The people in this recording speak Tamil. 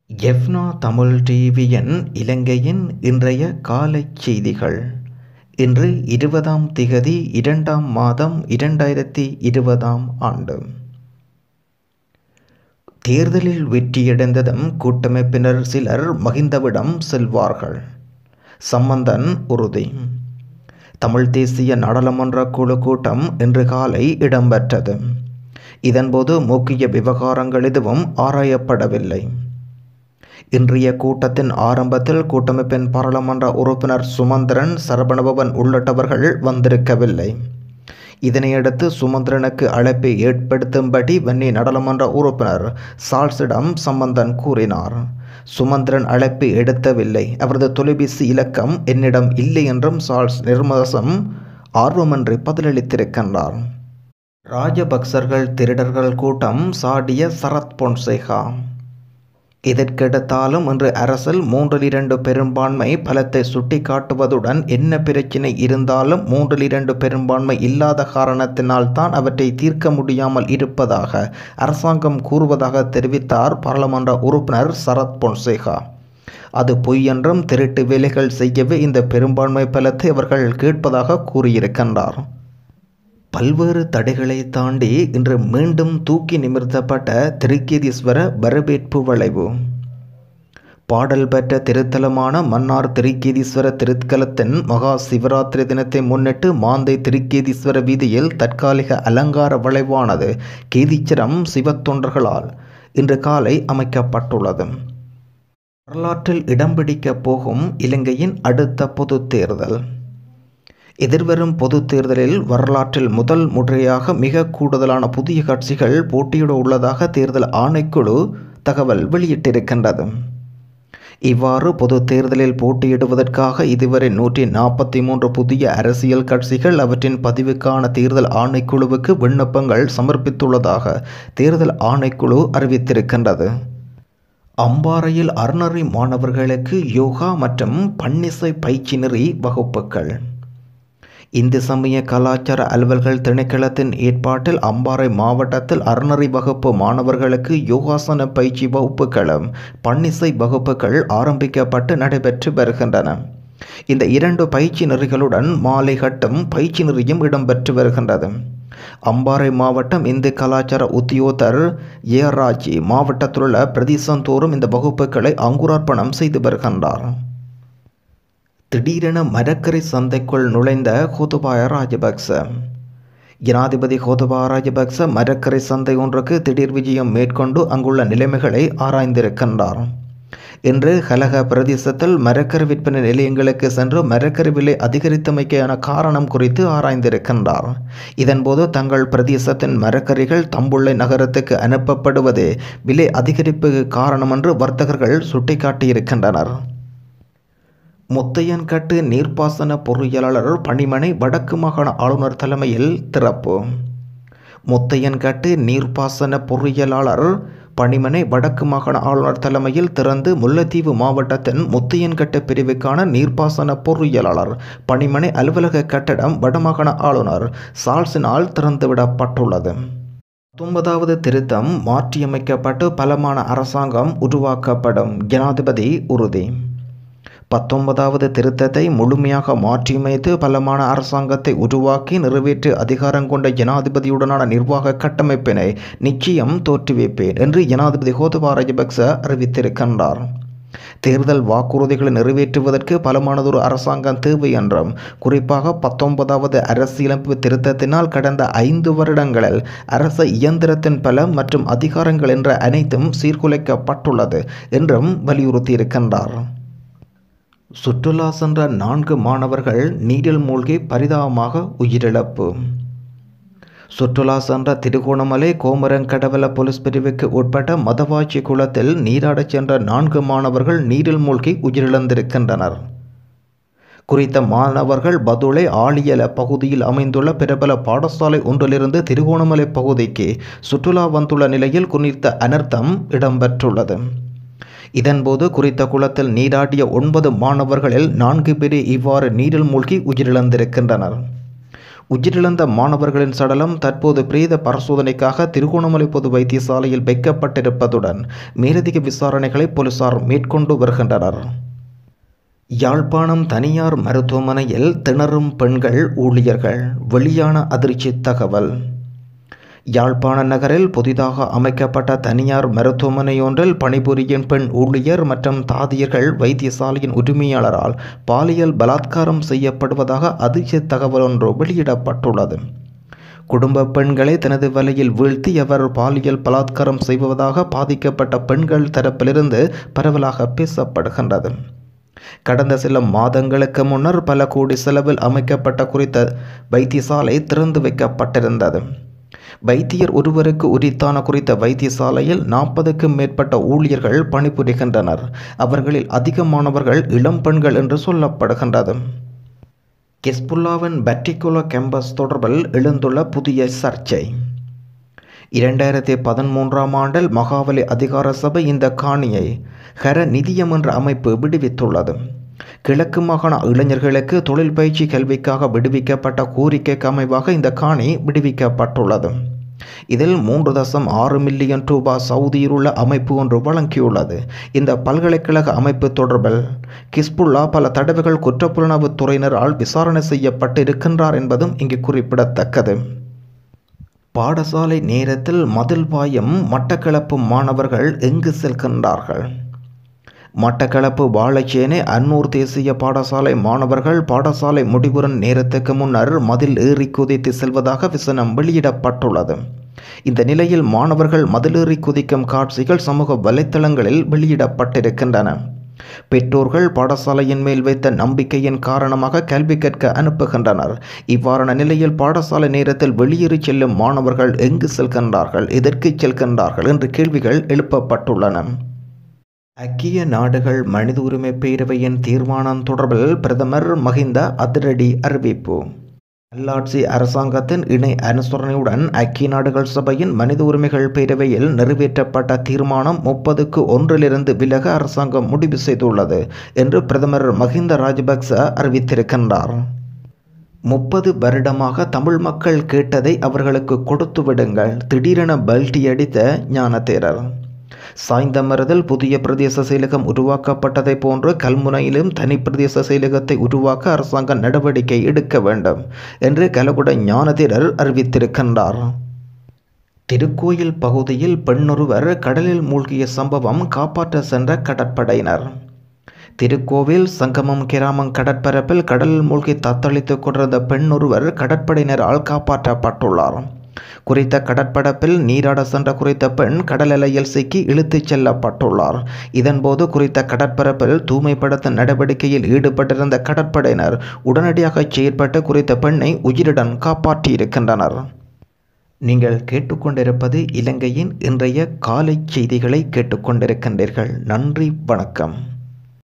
எஃப்னா தமிழ் டிவியின் இலங்கையின் இன்றைய காலைச் செய்திகள் இன்று இருபதாம் திகதி இரண்டாம் மாதம் இரண்டாயிரத்தி இருபதாம் ஆண்டு தேர்தலில் வெற்றியடைந்ததும் கூட்டமைப்பினர் சிலர் மகிந்தவிடம் செல்வார்கள் சம்பந்தன் உறுதி தமிழ் தேசிய நாடாளுமன்ற குழு கூட்டம் இன்று காலை இடம்பெற்றது இதன்போது முக்கிய விவகாரங்கள் எதுவும் ஆராயப்படவில்லை இன்றைய கூட்டத்தின் ஆரம்பத்தில் கூட்டமைப்பின் பாராளுமன்ற உறுப்பினர் சுமந்திரன் சரபணபவன் உள்ளிட்டவர்கள் வந்திருக்கவில்லை இதனையடுத்து சுமந்திரனுக்கு அழைப்பை ஏற்படுத்தும்படி வன்னி நாடாளுமன்ற உறுப்பினர் சால்ஸிடம் சம்பந்தன் கூறினார் சுமந்திரன் அழைப்பு எடுத்தவில்லை அவரது தொலைபேசி இலக்கம் என்னிடம் இல்லை என்றும் சால்ஸ் நிர்மதசம் ஆர்வமின்றி பதிலளித்திருக்கின்றார் ராஜபக்சர்கள் திருடர்கள் கூட்டம் சாடிய சரத் பொன்சேகா இதற்கெடுத்தாலும் இன்று அரசில் மூன்றில் இரண்டு பெரும்பான்மை பலத்தை சுட்டிக்காட்டுவதுடன் என்ன பிரச்சினை இருந்தாலும் மூன்றில் இரண்டு பெரும்பான்மை இல்லாத காரணத்தினால் தான் அவற்றை தீர்க்க முடியாமல் இருப்பதாக அரசாங்கம் கூறுவதாக தெரிவித்தார் பாராளுமன்ற உறுப்பினர் சரத் பொன்சேகா அது பொய் என்றும் திருட்டு வேலைகள் செய்யவே இந்த பெரும்பான்மை பலத்தை அவர்கள் கேட்பதாக கூறியிருக்கின்றார் பல்வேறு தடைகளை தாண்டி இன்று மீண்டும் தூக்கி நிமிர்த்தப்பட்ட திருக்கேதீஸ்வர வரவேற்பு வளைவு பாடல் பெற்ற திருத்தலமான மன்னார் திருக்கேதீஸ்வர திருத்தலத்தின் மகா சிவராத்திரி தினத்தை முன்னிட்டு மாந்தை திருக்கேதீஸ்வர வீதியில் தற்காலிக அலங்கார வளைவானது கேதீச்சரம் சிவத்தொண்டர்களால் இன்று காலை அமைக்கப்பட்டுள்ளது வரலாற்றில் இடம் பிடிக்கப் போகும் இலங்கையின் அடுத்த பொது தேர்தல் எதிர்வரும் பொது தேர்தலில் வரலாற்றில் முதல் முறையாக மிக கூடுதலான புதிய கட்சிகள் போட்டியிட உள்ளதாக தேர்தல் ஆணைக்குழு தகவல் வெளியிட்டிருக்கின்றது இவ்வாறு பொது தேர்தலில் போட்டியிடுவதற்காக இதுவரை நூற்றி நாற்பத்தி மூன்று புதிய அரசியல் கட்சிகள் அவற்றின் பதிவுக்கான தேர்தல் ஆணைக்குழுவுக்கு விண்ணப்பங்கள் சமர்ப்பித்துள்ளதாக தேர்தல் ஆணைக்குழு அறிவித்திருக்கின்றது அம்பாறையில் அறநெறி மாணவர்களுக்கு யோகா மற்றும் பன்னிசை பயிற்சி நெறி வகுப்புகள் இந்து சமய கலாச்சார அலுவல்கள் திணைக்களத்தின் ஏற்பாட்டில் அம்பாறை மாவட்டத்தில் அறநெறி வகுப்பு மாணவர்களுக்கு யோகாசன பயிற்சி வகுப்புகளும் பன்னிசை வகுப்புகள் ஆரம்பிக்கப்பட்டு நடைபெற்று வருகின்றன இந்த இரண்டு பயிற்சி நெறிகளுடன் மாலை கட்டும் பயிற்சி நெறியும் இடம்பெற்று வருகின்றது அம்பாறை மாவட்டம் இந்து கலாச்சார உத்தியோகர் ஏராஜி மாவட்டத்திலுள்ள பிரதேசந்தோறும் இந்த வகுப்புகளை அங்குரார்ப்பணம் செய்து வருகின்றார் திடீரென மரக்கரை சந்தைக்குள் நுழைந்த கோதபாய ராஜபக்ச ஜனாதிபதி கோதபாய ராஜபக்ச மரக்கரை சந்தை ஒன்றுக்கு திடீர் விஜயம் மேற்கொண்டு அங்குள்ள நிலைமைகளை ஆராய்ந்திருக்கின்றார் இன்று கலக பிரதேசத்தில் மரக்கரை விற்பனை நிலையங்களுக்கு சென்று மரக்கரை விலை அதிகரித்தமைக்கான காரணம் குறித்து ஆராய்ந்திருக்கின்றார் இதன்போது தங்கள் பிரதேசத்தின் மரக்கறிகள் தம்புள்ளை நகரத்துக்கு அனுப்பப்படுவது விலை அதிகரிப்புக்கு காரணம் என்று வர்த்தகர்கள் சுட்டிக்காட்டியிருக்கின்றனர் முத்தையன்கட்டு நீர்ப்பாசன பொறியியலாளர் பணிமனை வடக்கு மாகாண ஆளுநர் தலைமையில் திறப்பு முத்தையன்கட்டு நீர்ப்பாசன பொறியியலாளர் பணிமனை வடக்கு மாகாண ஆளுநர் தலைமையில் திறந்து முல்லைத்தீவு மாவட்டத்தின் முத்தையன்கட்டு பிரிவுக்கான நீர்ப்பாசன பொறியியலாளர் பணிமனை அலுவலக கட்டடம் வடமாகாண ஆளுநர் சால்ஸினால் திறந்துவிடப்பட்டுள்ளது பத்தொன்பதாவது திருத்தம் மாற்றியமைக்கப்பட்டு பலமான அரசாங்கம் உருவாக்கப்படும் ஜனாதிபதி உறுதி பத்தொன்பதாவது திருத்தத்தை முழுமையாக மாற்றியமைத்து பலமான அரசாங்கத்தை உருவாக்கி நிறைவேற்று அதிகாரம் கொண்ட ஜனாதிபதியுடனான நிர்வாக கட்டமைப்பினை நிச்சயம் தோற்றுவிப்பேன் என்று ஜனாதிபதி கோதபா ராஜபக்ச அறிவித்திருக்கின்றார் தேர்தல் வாக்குறுதிகளை நிறைவேற்றுவதற்கு பலமானதொரு அரசாங்கம் தேவை என்றும் குறிப்பாக பத்தொன்பதாவது அரசியலமைப்பு திருத்தத்தினால் கடந்த ஐந்து வருடங்களில் அரச இயந்திரத்தின் பலம் மற்றும் அதிகாரங்கள் என்ற அனைத்தும் சீர்குலைக்கப்பட்டுள்ளது என்றும் வலியுறுத்தியிருக்கின்றார் சுற்றுலா சென்ற நான்கு மாணவர்கள் நீரில் மூழ்கி பரிதாபமாக உயிரிழப்பு சுற்றுலா சென்ற திருகோணமலை கோமரங்கடவல போலீஸ் பிரிவுக்கு உட்பட்ட மதவாச்சி குளத்தில் நீராடச் சென்ற நான்கு மாணவர்கள் நீரில் மூழ்கி உயிரிழந்திருக்கின்றனர் குறித்த மாணவர்கள் பதுளை ஆழியல பகுதியில் அமைந்துள்ள பிரபல பாடசாலை ஒன்றிலிருந்து திருகோணமலை பகுதிக்கு சுற்றுலா வந்துள்ள நிலையில் குறித்த அனர்த்தம் இடம்பெற்றுள்ளது இதன்போது குறித்த குளத்தில் நீராடிய ஒன்பது மாணவர்களில் நான்கு பேரே இவ்வாறு நீரில் மூழ்கி உயிரிழந்திருக்கின்றனர் உயிரிழந்த மாணவர்களின் சடலம் தற்போது பிரேத பரிசோதனைக்காக திருகோணமலை பொது வைத்தியசாலையில் வைக்கப்பட்டிருப்பதுடன் மேலதிக விசாரணைகளை போலீசார் மேற்கொண்டு வருகின்றனர் யாழ்ப்பாணம் தனியார் மருத்துவமனையில் திணறும் பெண்கள் ஊழியர்கள் வெளியான அதிர்ச்சி தகவல் யாழ்ப்பாண நகரில் புதிதாக அமைக்கப்பட்ட தனியார் மருத்துவமனையொன்றில் பணிபுரியும் பெண் ஊழியர் மற்றும் தாதியர்கள் வைத்தியசாலையின் உரிமையாளரால் பாலியல் பலாத்காரம் செய்யப்படுவதாக அதிர்ச்சி தகவல் ஒன்று வெளியிடப்பட்டுள்ளது குடும்ப பெண்களை தனது வலையில் வீழ்த்தி அவர் பாலியல் பலாத்காரம் செய்வதாக பாதிக்கப்பட்ட பெண்கள் தரப்பிலிருந்து பரவலாக பேசப்படுகின்றது கடந்த சில மாதங்களுக்கு முன்னர் பல கோடி செலவில் அமைக்கப்பட்ட குறித்த வைத்தியசாலை திறந்து வைக்கப்பட்டிருந்தது வைத்தியர் ஒருவருக்கு உரித்தான குறித்த வைத்தியசாலையில் நாற்பதுக்கும் மேற்பட்ட ஊழியர்கள் பணிபுரிகின்றனர் அவர்களில் அதிகமானவர்கள் இளம் பெண்கள் என்று சொல்லப்படுகின்றது கெஸ்புல்லாவின் பட்டிகுலா கேம்பஸ் தொடர்பில் எழுந்துள்ள புதிய சர்ச்சை இரண்டாயிரத்தி பதிமூன்றாம் ஆண்டில் மகாவலி அதிகார சபை இந்த காணியை ஹர நிதியம் என்ற அமைப்பு விடுவித்துள்ளது கிழக்கு மாகாண இளைஞர்களுக்கு தொழில் பயிற்சி கல்விக்காக விடுவிக்கப்பட்ட கோரிக்கைக்கு அமைவாக இந்த காணி விடுவிக்கப்பட்டுள்ளது இதில் மூன்று தசம் ஆறு மில்லியன் ரூபாய் சவுதியில் உள்ள அமைப்பு ஒன்று வழங்கியுள்ளது இந்த பல்கலைக்கழக அமைப்பு தொடர்பில் கிஸ்புல்லா பல தடவைகள் குற்றப்புலனாய்வு துறையினரால் விசாரணை செய்யப்பட்டு இருக்கின்றார் என்பதும் இங்கு குறிப்பிடத்தக்கது பாடசாலை நேரத்தில் மதில் பாயம் மட்டக்களப்பு மாணவர்கள் எங்கு செல்கின்றார்கள் மட்டக்களப்பு வாழைச்சேனை அன்னூர் தேசிய பாடசாலை மாணவர்கள் பாடசாலை முடிவுறும் நேரத்துக்கு முன்னர் மதில் ஏறி குதித்து செல்வதாக விசனம் வெளியிடப்பட்டுள்ளது இந்த நிலையில் மாணவர்கள் மதிலேறி குதிக்கும் காட்சிகள் சமூக வலைத்தளங்களில் வெளியிடப்பட்டிருக்கின்றன பெற்றோர்கள் பாடசாலையின் மேல் வைத்த நம்பிக்கையின் காரணமாக கல்வி கற்க அனுப்புகின்றனர் இவ்வாறான நிலையில் பாடசாலை நேரத்தில் வெளியேறி செல்லும் மாணவர்கள் எங்கு செல்கின்றார்கள் எதற்கு செல்கின்றார்கள் என்று கேள்விகள் எழுப்பப்பட்டுள்ளன ஐக்கிய நாடுகள் மனித உரிமை பேரவையின் தீர்மானம் தொடர்பில் பிரதமர் மஹிந்த அதிரடி அறிவிப்பு நல்லாட்சி அரசாங்கத்தின் இணை அனுசரணையுடன் ஐக்கிய நாடுகள் சபையின் மனித உரிமைகள் பேரவையில் நிறைவேற்றப்பட்ட தீர்மானம் முப்பதுக்கு ஒன்றிலிருந்து விலக அரசாங்கம் முடிவு செய்துள்ளது என்று பிரதமர் மஹிந்த ராஜபக்ச அறிவித்திருக்கின்றார் முப்பது வருடமாக தமிழ் மக்கள் கேட்டதை அவர்களுக்கு கொடுத்து விடுங்கள் திடீரென பல்டி அடித்த ஞானதேரர் சாய்ந்தமரதில் புதிய பிரதேச செயலகம் உருவாக்கப்பட்டதை போன்று கல்முனையிலும் தனி பிரதேச செயலகத்தை உருவாக்க அரசாங்கம் நடவடிக்கை எடுக்க வேண்டும் என்று கலகுட ஞானதீரர் அறிவித்திருக்கின்றார் திருக்கோயில் பகுதியில் பெண்ணொருவர் கடலில் மூழ்கிய சம்பவம் காப்பாற்ற சென்ற கடற்படையினர் திருக்கோவில் சங்கமம் கிராமம் கடற்பரப்பில் கடலில் மூழ்கி தத்தளித்துக் கொண்டிருந்த பெண் ஒருவர் கடற்படையினரால் காப்பாற்றப்பட்டுள்ளார் குறித்த கடற்படப்பில் நீராட சென்ற குறித்த பெண் கடல் அலையில் சிக்கி இழுத்துச் செல்லப்பட்டுள்ளார் இதன்போது குறித்த கடற்பரப்பில் தூய்மைப்படுத்தும் நடவடிக்கையில் ஈடுபட்டிருந்த கடற்படையினர் உடனடியாக செயற்பட்டு குறித்த பெண்ணை உயிருடன் காப்பாற்றியிருக்கின்றனர் நீங்கள் கேட்டுக்கொண்டிருப்பது இலங்கையின் இன்றைய காலை செய்திகளை கேட்டுக்கொண்டிருக்கின்றீர்கள் நன்றி வணக்கம்